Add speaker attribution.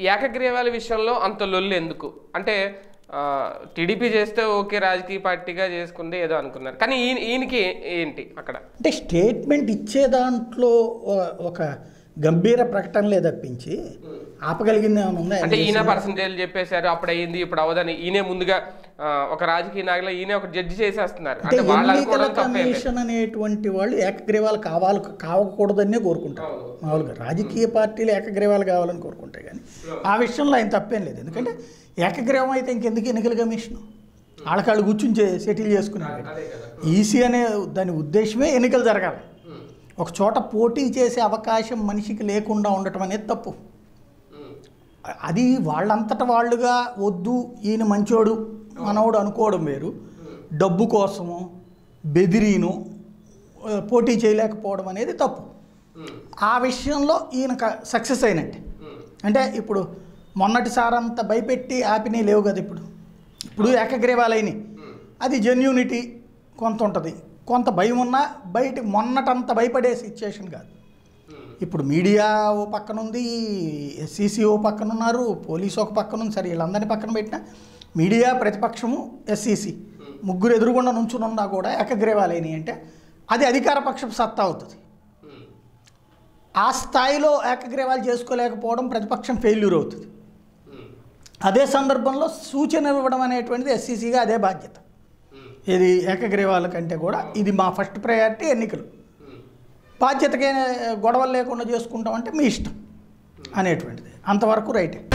Speaker 1: ఏకగ్రీవాల విషయంలో అంత లొల్లు ఎందుకు అంటే ఆ, టీడీపీ చేస్తే ఓకే రాజకీయ పార్టీగా చేసుకుంది ఏదో అనుకున్నారు కానీ ఈయన ఈయనకి ఏంటి అక్కడ
Speaker 2: అంటే స్టేట్మెంట్ ఇచ్చే దాంట్లో ఒ- ఒక గంభీర ప్రకటనలే తప్పించి ఆపగలిగింది ఏమైనా ఉందా
Speaker 1: అంటే ఈయన పర్సంటేజ్ చెప్పేశారు అప్పుడు అయ్యింది ఇప్పుడు అవదని ఈయనే ముందుగా ఆ, ఒక రాజకీయ నాయకులు ఈయన ఒక జడ్జి చేసేస్తున్నారు
Speaker 2: అంటే
Speaker 1: అంటే వాళ్ళు
Speaker 2: ఎన్నికల
Speaker 1: అనుకోవడం తప్పే లేదు.
Speaker 2: కమిషన్ అనేటువంటి వాళ్ళు ఏకగ్రీవాలు కావాలి కావకూడదనే కోరుకుంటారు మామూలుగా రాజకీయ పార్టీలు ఏకగ్రీవాలు కావాలని కోరుకుంటాయి కానీ ఆ విషయంలో ఆయన తప్పేం లేదు ఎందుకంటే ఏకగ్రీవం అయితే ఇంకెందుకు ఎన్నికల కమిషన్ వాళ్ళకాళ్ళు కూర్చుని చే- సెటిల్ చేసుకున్నారు ఈసీ అనే దాని ఉద్దేశమే ఎన్నికలు జరగాలి ఒక చోట పోటీ చేసే అవకాశం మనిషికి లేకుండా ఉండటం అనేది తప్పు అది వాళ్ళంతట వాళ్ళుగా వద్దు ఈయన మంచోడు మనోడు అనుకోవడం వేరు డబ్బు కోసము బెదిరీను ఆ, పోటీ చేయలేకపోవడం అనేది తప్పు ఆ విషయంలో ఈయన సక్సెస్ అయినట్టే అంటే ఇప్పుడు మొన్నటిసారి అంత భయపెట్టి ఆపినవి లేవు కదా ఇప్పుడు ఇప్పుడు ఏకగ్రీవాలైనవి అది జెన్యూనిటీ కొంత ఉంటుంది కొంత భయం ఉన్నా బయట మొన్నటంత భయపడే సిచ్యుయేషన్ కాదు ఇప్పుడు మీడియా ఓ పక్కన ఉంది ఎస్సీసీ ఓ పక్కన ఉన్నారు పోలీసు ఒక పక్కన ఉంది సరే వీళ్ళందరినీ పక్కన పెట్టినా మీడియా ప్రతిపక్షము ఎస్సీసీ ముగ్గురు ఎదురుగుండా నుంచుని ఉన్నా కూడా ఏకగ్రీవాలైనవి అంటే అది అధికార పక్షపు సత్తా అవుతుంది ఆ స్థాయిలో ఏకగ్రీవాలు చేసుకోలేకపోవడం ప్రతిపక్షం ఫెయిల్యూర్ అవుతుంది అదే సందర్భంలో సూచన ఇవ్వడం అనేటువంటిది ఎస్సీసీగా అదే బాధ్యత ఇది ఏకగ్రీవాల కంటే కూడా ఇది మా ఫస్ట్ ప్రయారిటీ ఎన్నికలు బాధ్యతకే గొడవలు లేకుండా చేసుకుంటామంటే మీ ఇష్టం అనేటువంటిది అంతవరకు రైటే